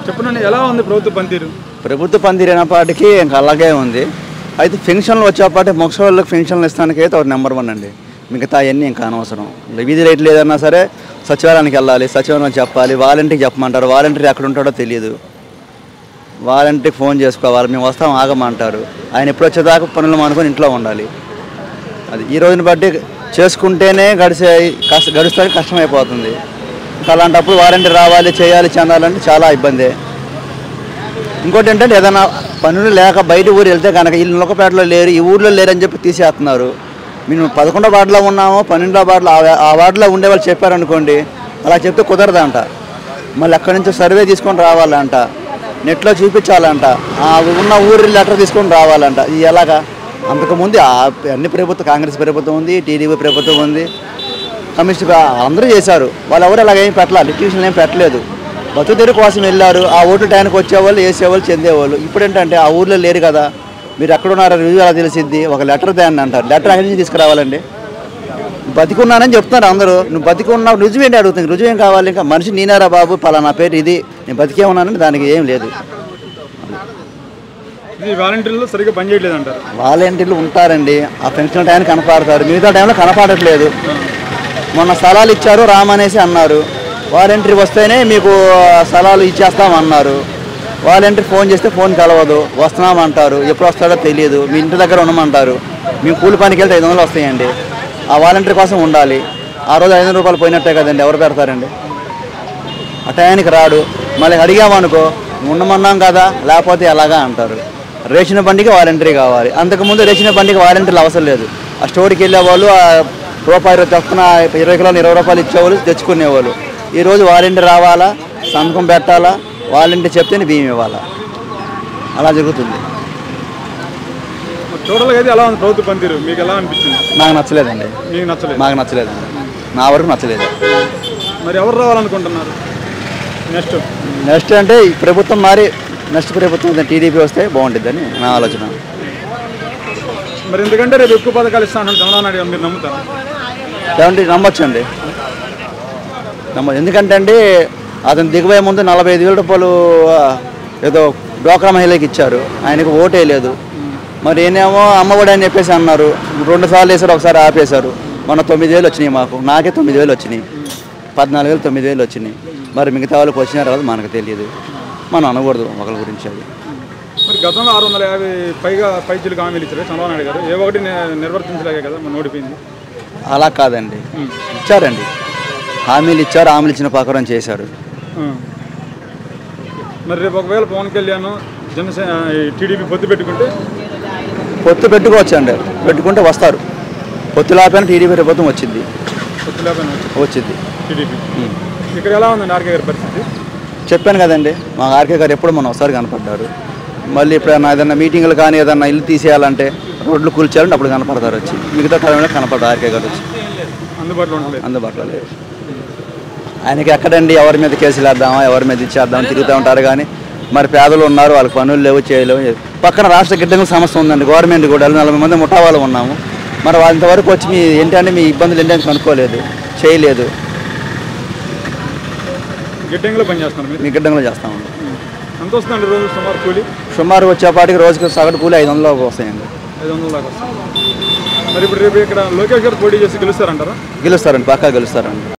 చెప్పండి ఎలా ఉంది ప్రభుత్వ పనితీరు ప్రభుత్వ పనితీరినపాటికి ఇంకా అలాగే ఉంది అయితే పెన్షన్లు వచ్చేపాటి ముసలి పెన్షన్లు ఇస్తానికి అయితే ఒక నెంబర్ వన్ అండి మిగతా అవన్నీ ఇంకా అనవసరం వీధి రేట్లు ఏదన్నా సరే సచివాలయానికి వెళ్ళాలి సచివాలయం చెప్పాలి వాలంటీర్కి చెప్పమంటారు వాలంటీర్ ఎక్కడ ఉంటాడో తెలియదు వాలంటీర్కి ఫోన్ చేసుకోవాలి మేము వస్తాం ఆగమంటారు ఆయన ఎప్పుడు వచ్చేదాకా పనులు మానుకొని ఇంట్లో ఉండాలి అది ఈ రోజుని బట్టి చేసుకుంటేనే గడిచే కష్ట గడుస్తుంది కష్టమైపోతుంది ఇంకా అలాంటప్పుడు వారంటీ రావాలి చేయాలి చెందాలంటే చాలా ఇబ్బంది ఇంకోటి ఏంటంటే ఏదైనా పనులు లేక బయట ఊరు వెళ్తే కనుక వీళ్ళు నొక్కపేటలో లేరు ఈ ఊర్లో లేరని చెప్పి తీసేస్తున్నారు మేము పదకొండో వార్డులో ఉన్నాము పన్నెండో వార్డులో ఆ- ఆ వార్డులో ఉండే వాళ్ళు చెప్పారనుకోండి అలా చెప్తే కుదరదంట మళ్ళీ అక్కడి నుంచి సర్వే తీసుకొని రావాలంట నెట్లో చూపించాలంట ఆ ఉన్న ఊరి లెటర్ తీసుకొని రావాలంట ఇది ఎలాగా అంతకుముందు ఆ అన్ని ప్రభుత్వం కాంగ్రెస్ ప్రభుత్వం ఉంది టీడీపీ ప్రభుత్వం ఉంది కమ్యూనిస్ట్ పా- అందరూ చేశారు వాళ్ళు ఎవరు అలాగేం పెట్టలేదు లిటిగేషన్ ఏం పెట్టలేదు బతుకు తెరువు కోసం వెళ్ళారు ఆ ఓటు టైంకి వచ్చేవాళ్ళు వేసేవాళ్ళు చెందేవాళ్ళు ఇప్పుడు ఏంటంటే ఆ ఊర్లో లేరు కదా మీరు ఎక్కడున్నారో రుజువు ఎలా తెలిసిద్ది ఒక లెటర్ దాన్ని అంటారు లెటర్ ఎక్కడి నుంచి తీసుకురావాలండి బతికున్నానని చెప్తున్నారు అందరూ నువ్వు బతికున్నావు రుజువు ఏంటి అడుగుతుంది రుజువు ఏం కావాలి ఇంకా మనిషి నేనేరా బాబు పలానా పేరు ఇది నేను బతికే ఉన్నానని దానికి ఏం లేదు ఇది వాలంటీర్లు సరిగ్గా పనిచేయట్లేదు అంటారు వాలంటీర్లు ఉంటారండి ఆ పెన్షన్ టైంకి కనపడతారు మిగతా టైంలో కనపడట్లేదు మొన్న స్థలాలు ఇచ్చారు రామనేసి అన్నారు వాలంటీర్ వస్తేనే మీకు స్థలాలు ఇచ్చేస్తామన్నారు వాలంటీర్ ఫోన్ చేస్తే ఫోన్ కలవదు వస్తున్నామంటారు ఎప్పుడు వస్తాడో తెలియదు మీ ఇంటి దగ్గర ఉండమంటారు మేము కూలి పనికి వెళ్తే ఐదు వందలు వస్తాయండి ఆ వాలంటీర్ కోసం ఉండాలి ఆ రోజు ఐదు వందల రూపాయలు పోయినట్టే కదండి ఎవరు పెడతారండి ఆ టయానికి రాడు మళ్ళీ అడిగామనుకో ఉండమన్నాం కదా లేకపోతే ఎలాగా అంటారు రేషన్ బండికి వాలంటరీ కావాలి అంతకుముందు రేషన్ బండికి వాలంటీర్లు అవసరం లేదు ఆ స్టోర్కి వెళ్ళేవాళ్ళు ఆ రూపాయి రోజు చొప్పున ఇరవై కిలోలు ఇరవై రూపాయలు ఇచ్చేవాళ్ళు తెచ్చుకునేవాళ్ళు ఈరోజు వాలంటీర్ రావాలా సంతకం పెట్టాలా వాలంటీర్ చెప్తేనే బియ్యం ఇవ్వాలా అలా జరుగుతుంది టోటల్గా అయితే ఎలా ఉంది ప్రభుత్వ పనితీరు మీకు ఎలా అనిపించింది నాకు నచ్చలేదండి మీకు నచ్చలేదు మాకు నచ్చలేదండి నా వరకు నచ్చలేదు మరి ఎవరు రావాలనుకుంటున్నారు నెక్స్ట్ నెక్స్ట్ అంటే ఈ ప్రభుత్వం మారి నెక్స్ట్ ప్రభుత్వం టీడీపీ వస్తే బాగుంటుందని నా ఆలోచన మరి ఎందుకంటే రేపు ఎక్కువ పథకాలు ఇస్తాను చంద్రబాబు నాయుడు గారు మీరు నమ్ముతారా ఏమంటే నమ్మొచ్చండి నమ్మ ఎందుకంటే అండి అతను దిగుబోయే ముందు నలభై ఐదు వేల రూపాయలు ఆ, ఏదో డోక్రా మహిళకి ఇచ్చారు ఆయనకు ఓటే లేదు మరి ఈయనేమో అమ్మఒడి అని చెప్పేసి అన్నారు రెండు సార్లు వేసారు ఒకసారి ఆపేశారు మొన్న తొమ్మిది వేలు వచ్చినాయి మాకు నాకే తొమ్మిది వేలు వచ్చినాయి పద్నాలుగు వేలు తొమ్మిది వేలు వచ్చినాయి మరి మిగతా వాళ్ళకి వచ్చిన తర్వాత మనకు తెలియదు మనం అనకూడదు ఒకరి గురించి అది మరి గతంలో ఆరు వందల యాభై పైగా పైచీలకు హామీలు ఇచ్చారు చంద్రబాబు నాయుడు గారు ఏ ఒకటి నే- నిర్వర్తించలేకే కదా మన ఓడిపోయింది అలా కాదండి ఇచ్చారండి హామీలు ఇచ్చారు హామీలు ఇచ్చిన ప్రకారం చేశారు ఆ. మరి రేపు ఒకవేళ పవన్ కళ్యాణ్ జనసేన టీడీపీ పొత్తు పెట్టుకుంటే పొత్తు పెట్టుకోవచ్చండి పెట్టుకుంటే వస్తారు పొత్తు లేకపోయినా టీడీపీ ప్రభుత్వం వచ్చింది పొత్తు లేకపోయినా వచ్చింది టీడీపీ ఇక్కడ ఎలా ఉందండి ఆర్కే గారి పరిస్థితి చెప్పాను కదండి మా ఆర్కే గారు ఎప్పుడు మనం ఒకసారి కనపడ్డారు మళ్ళీ ఎప్పుడైనా ఏదైనా మీటింగ్లు కానీ ఏదైనా ఇల్లు తీసేయాలంటే రోడ్లు కూల్చారంటే అప్పుడు కనపడతారు వచ్చి మిగతా టైంలో కనపడతారు ఆర్కే గారు వచ్చి అందుబాటులో ఉండలేదు అందుబాటులో లేదు ఆయనకి ఎక్కడండి ఎవరి మీద కేసులు వేద్దామా ఎవరి మీద ఇచ్చేద్దామా తిరుగుతూ ఉంటారు కానీ మరి పేదలు ఉన్నారు వాళ్ళకి పనులు లేవు చేయలేవు పక్కన రాష్ట్ర గిడ్డంగుల సమస్య ఉందండి గవర్నమెంట్ కూడా నలభై మంది ముఠా వాళ్ళు ఉన్నాము మరి వాళ్ళ ఇంతవరకు వచ్చి మీ ఏంటంటే మీ ఇబ్బందులు ఏంటని కనుక్కోలేదు చేయలేదు గిడ్డంగిలో పనిచేస్తున్నారు మీరు మీ గిడ్డంగులు చేస్తాము ఎంత వస్తుందండి రోజు సుమారు కూలి సుమారు వచ్చేపాటికి రోజుకి సగటు కూలి ఐదు వందలు వస్తాయండి ఐదు వందల దాకా వస్తుంది మరి ఇప్పుడు రేపు ఇక్కడ లోకేష్ గారు పోటీ చేసి గెలుస్తారంటారా గెలుస్తారండి పక్కా గెలుస్తారండి